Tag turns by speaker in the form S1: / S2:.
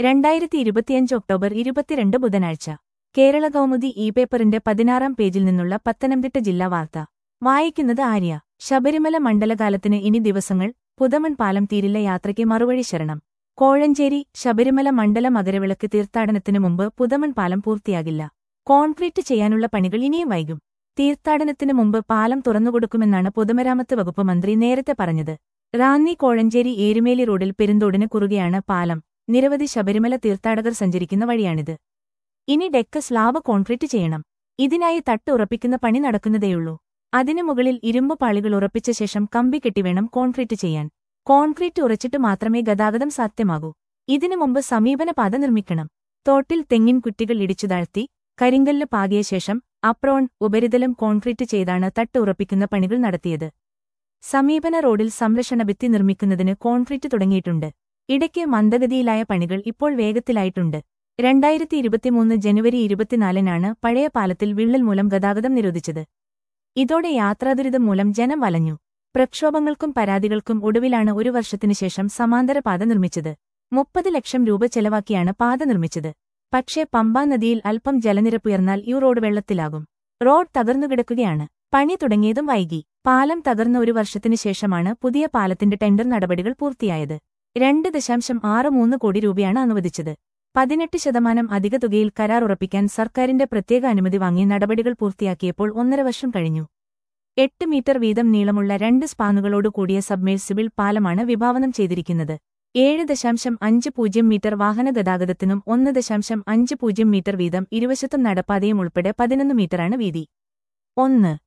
S1: രണ്ടായിരത്തി ഇരുപത്തിയഞ്ച് ഒക്ടോബർ ഇരുപത്തിരണ്ട് ബുധനാഴ്ച കേരള കൗമുദി ഇ പേപ്പറിന്റെ പതിനാറാം പേജിൽ നിന്നുള്ള പത്തനംതിട്ട ജില്ലാ വാർത്ത വായിക്കുന്നത് ആര്യ ശബരിമല മണ്ഡലകാലത്തിന് ഇനി ദിവസങ്ങൾ പുതമൺ പാലം തീരില്ല യാത്രയ്ക്ക് മറുവഴി ശരണം കോഴഞ്ചേരി ശബരിമല മണ്ഡല മകരവിളക്ക് തീർത്ഥാടനത്തിനു മുമ്പ് പുതമൺ പാലം പൂർത്തിയാകില്ല കോൺക്രീറ്റ് ചെയ്യാനുള്ള പണികൾ ഇനിയും വൈകും തീർത്ഥാടനത്തിനു മുമ്പ് പാലം തുറന്നുകൊടുക്കുമെന്നാണ് പൊതുമരാമത്ത് വകുപ്പ് മന്ത്രി നേരത്തെ പറഞ്ഞത് റാന്നി കോഴഞ്ചേരി ഏരുമേലി റോഡിൽ പെരുന്തോടിന് കുറുകെയാണ് പാലം നിരവധി ശബരിമല തീർത്ഥാടകർ സഞ്ചരിക്കുന്ന വഴിയാണിത് ഇനി ഡെക്ക് സ്ലാബ് കോൺക്രീറ്റ് ചെയ്യണം ഇതിനായി തട്ട് ഉറപ്പിക്കുന്ന പണി നടക്കുന്നതേയുള്ളൂ അതിനു മുകളിൽ ഇരുമ്പ് പാളികൾ ഉറപ്പിച്ച ശേഷം കമ്പി കെട്ടിവേണം കോൺക്രീറ്റ് ചെയ്യാൻ കോൺക്രീറ്റ് ഉറച്ചിട്ട് മാത്രമേ ഗതാഗതം സാധ്യമാകൂ ഇതിനു മുമ്പ് സമീപന പാത നിർമ്മിക്കണം തോട്ടിൽ തെങ്ങിൻ കുറ്റികൾ ഇടിച്ചു താഴ്ത്തി കരിങ്കല്ല് പാകിയ ശേഷം അപ്രോൺ ഉപരിതലം കോൺക്രീറ്റ് ചെയ്താണ് തട്ട് ഉറപ്പിക്കുന്ന പണികൾ നടത്തിയത് സമീപന റോഡിൽ സംരക്ഷണ ഭിത്തി നിർമ്മിക്കുന്നതിന് കോൺക്രീറ്റ് തുടങ്ങിയിട്ടുണ്ട് ഇടയ്ക്ക് മന്ദഗതിയിലായ പണികൾ ഇപ്പോൾ വേഗത്തിലായിട്ടുണ്ട് രണ്ടായിരത്തി ഇരുപത്തിമൂന്ന് ജനുവരി ഇരുപത്തിനാലിനാണ് പഴയ പാലത്തിൽ വിള്ളൽ മൂലം ഗതാഗതം നിരോധിച്ചത് ഇതോടെ യാത്രാദുരിതം മൂലം ജനം വലഞ്ഞു പ്രക്ഷോഭങ്ങൾക്കും പരാതികൾക്കും ഒടുവിലാണ് ഒരു വർഷത്തിനു ശേഷം സമാന്തര പാത നിർമ്മിച്ചത് മുപ്പത് ലക്ഷം രൂപ ചെലവാക്കിയാണ് പാത നിർമ്മിച്ചത് പക്ഷേ പമ്പാ നദിയിൽ അല്പം ജലനിരപ്പുയർന്നാൽ ഈ റോഡ് വെള്ളത്തിലാകും റോഡ് തകർന്നുകിടക്കുകയാണ് പണി തുടങ്ങിയതും വൈകി പാലം തകർന്ന ഒരു വർഷത്തിനു ശേഷമാണ് പുതിയ പാലത്തിന്റെ ടെൻഡർ നടപടികൾ പൂർത്തിയായത് രണ്ട് ദശാംശം ആറ് മൂന്ന് കോടി രൂപയാണ് അനുവദിച്ചത് പതിനെട്ട് ശതമാനം അധിക തുകയിൽ കരാർ ഉറപ്പിക്കാൻ സർക്കാരിന്റെ പ്രത്യേക അനുമതി വാങ്ങി നടപടികൾ പൂർത്തിയാക്കിയപ്പോൾ ഒന്നര വർഷം കഴിഞ്ഞു എട്ട് മീറ്റർ വീതം നീളമുള്ള രണ്ട് സ്പാനുകളോട് കൂടിയ സബ്മേഴ്സിബിൾ പാലമാണ് വിഭാവനം ചെയ്തിരിക്കുന്നത് ഏഴ് ദശാംശം അഞ്ച് പൂജ്യം മീറ്റർ വാഹന ഗതാഗതത്തിനും ഒന്ന് ദശാംശം അഞ്ച് പൂജ്യം മീറ്റർ വീതം ഇരുവശത്തും നടപ്പാതയും ഉൾപ്പെടെ പതിനൊന്ന് മീറ്ററാണ് വീതി ഒന്ന്